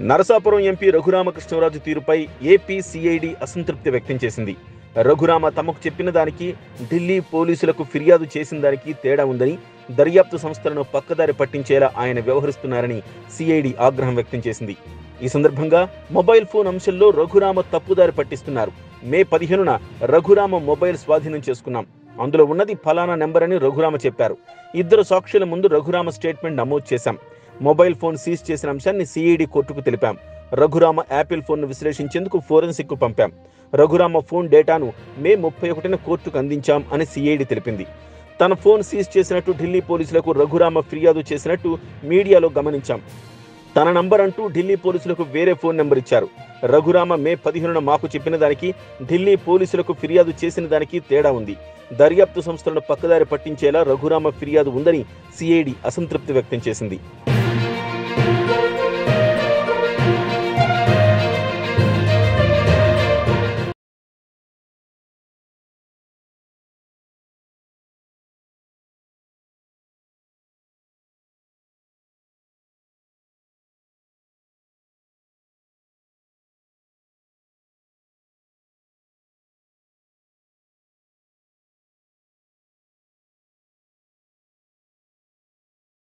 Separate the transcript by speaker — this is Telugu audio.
Speaker 1: నరసాపురం ఎంపీ రఘురామకృష్ణరాజు తీరుపై ఏపీ సిఐడి అసంతృప్తి వ్యక్తం చేసింది రఘురామ తమకు చెప్పిన దానికి ఢిల్లీ పోలీసులకు ఫిర్యాదు చేసిన దానికి తేడా ఉందని దర్యాప్తు సంస్థలను పక్కదారి పట్టించేలా ఆయన వ్యవహరిస్తున్నారని సిఐడి ఆగ్రహం వ్యక్తం చేసింది ఈ సందర్భంగా మొబైల్ ఫోన్ అంశంలో రఘురామ తప్పుదారి పట్టిస్తున్నారు మే పదిహేనున రఘురామ మొబైల్ స్వాధీనం చేసుకున్నాం అందులో ఉన్నది ఫలానా నెంబర్ అని రఘురామ చెప్పారు ఇద్దరు సాక్షుల ముందు రఘురామ స్టేట్మెంట్ నమోదు చేశాం మొబైల్ ఫోన్ సీజ్ చేసిన అంశాన్ని సిఐడి కోర్టుకు తెలిపాం రఘురామ యాపిల్ ఫోన్ను విశ్లేషించేందుకు ఫోరెన్సిక్ కు పంపాం రఘురామ ఫోన్ డేటాను మే ముప్పై ఒకటిన కోర్టుకు అందించాం అని సిఐడి తెలిపింది తన ఫోన్ సీజ్ చేసినట్టు ఢిల్లీ పోలీసులకు రఘురామ ఫిర్యాదు చేసినట్టు మీడియాలో గమనించాం తన నంబర్ అంటూ ఢిల్లీ పోలీసులకు వేరే ఫోన్ నెంబర్ ఇచ్చారు రఘురామ మే పదిహేనున మాకు చెప్పిన దానికి ఢిల్లీ పోలీసులకు ఫిర్యాదు చేసిన దానికి తేడా ఉంది దర్యాప్తు సంస్థలను పక్కదారి పట్టించేలా రఘురామ ఫిర్యాదు ఉందని సిఐడి అసంతృప్తి వ్యక్తం చేసింది